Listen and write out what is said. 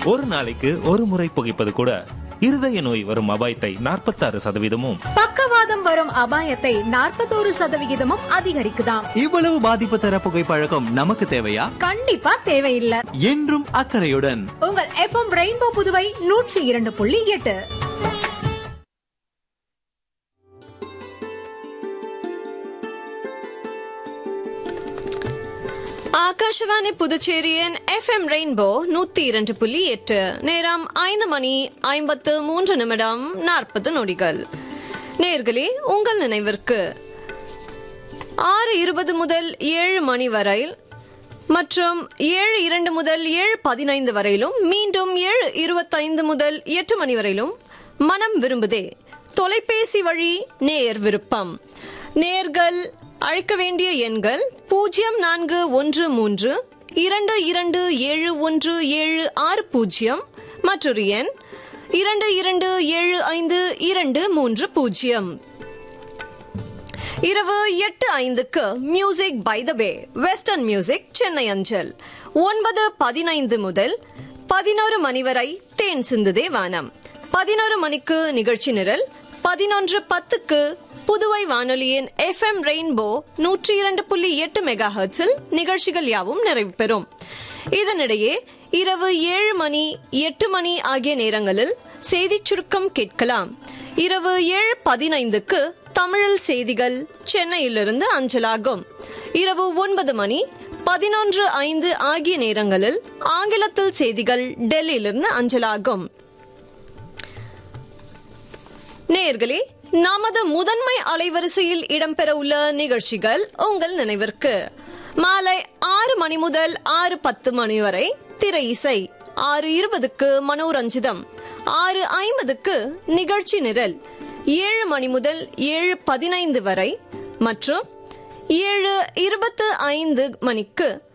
ஒரு நாளைக்கு ஒரு முறை புகைப்பது கூட இருதய நோய் வரும் அபாயத்தை நாற்பத்தாறு சதவீதமும் பக்கவாதம் வரும் அபாயத்தை நாற்பத்தோரு சதவிகிதமும் அதிகரிக்குதாம் இவ்வளவு பாதிப்பு தர புகைப்பழக்கம் நமக்கு தேவையா கண்டிப்பா தேவையில்லை என்றும் அக்கறையுடன் உங்கள் எஃப்எம் ரெயின்போ புதுவை நூற்றி இரண்டு புள்ளி எட்டு ஆகாஷவாணி புதுச்சேரியின் எஃப்எம் ரெயின்போ நூத்தி இரண்டு புள்ளி எட்டு நேரம் ஐந்து மணி ஐம்பத்து மூன்று நிமிடம் நாற்பது நொடிகள் நேர்களே உங்கள் நினைவிற்கு ஆறு இருபது முதல் ஏழு மணி வரை மற்றும் ஏழு இரண்டு முதல் ஏழு பதினைந்து வரையிலும் மீண்டும் ஏழு இருபத்தைந்து முதல் எட்டு மணி வரையிலும் மனம் விரும்புதே தொலைபேசி வழி நேர் விருப்பம் நேர்கள் அழைக்க வேண்டிய எண்கள் பூஜ்ஜியம் நான்கு ஒன்று மூன்று இரண்டு இரண்டு ஏழு ஒன்று ஏழு ஆறு பூஜ்ஜியம் மற்றொரு எண் இரண்டு இரண்டு ஏழு ஐந்து இரண்டு மூன்று பூஜ்ஜியம் இரவு எட்டு ஐந்துக்கு music by the way western music Chennai அஞ்சல் ஒன்பது பதினைந்து முதல் பதினோரு மணி வரை தேன் சிந்துதே வானம் பதினோரு மணிக்கு நிகழ்ச்சி நிரல் பதினொன்று பத்துக்கு புதுவை வானொலியின் எஃப்எம் ரெயின்போ நூற்றி இரண்டு புள்ளி எட்டு மெகா ஹெர்ட்ஸில் நிகழ்ச்சிகள் யாவும் நிறைவு பெறும் இதனிடையே இரவு ஏழு மணி எட்டு மணி ஆகிய நேரங்களில் செய்திச் சுருக்கம் கேட்கலாம் இரவு ஏழு பதினைந்துக்கு தமிழில் செய்திகள் சென்னையிலிருந்து அஞ்சலாகும் இரவு ஒன்பது மணி பதினொன்று ஐந்து ஆகிய நேரங்களில் ஆங்கிலத்தில் செய்திகள் டெல்லியிலிருந்து அஞ்சலாகும் நேர்களே நமது முதன்மை அலைவரிசையில் இடம்பெற உள்ள நிகழ்ச்சிகள் உங்கள் நினைவிற்கு மாலை ஆறு மணி முதல் ஆறு பத்து மணி வரை திரை இசை ஆறு இருபதுக்கு மனோரஞ்சிதம் ஆறு ஐம்பதுக்கு நிகழ்ச்சி நிரல் ஏழு மணி முதல் ஏழு பதினைந்து வரை மற்றும் ஏழு இருபத்து ஐந்து மணிக்கு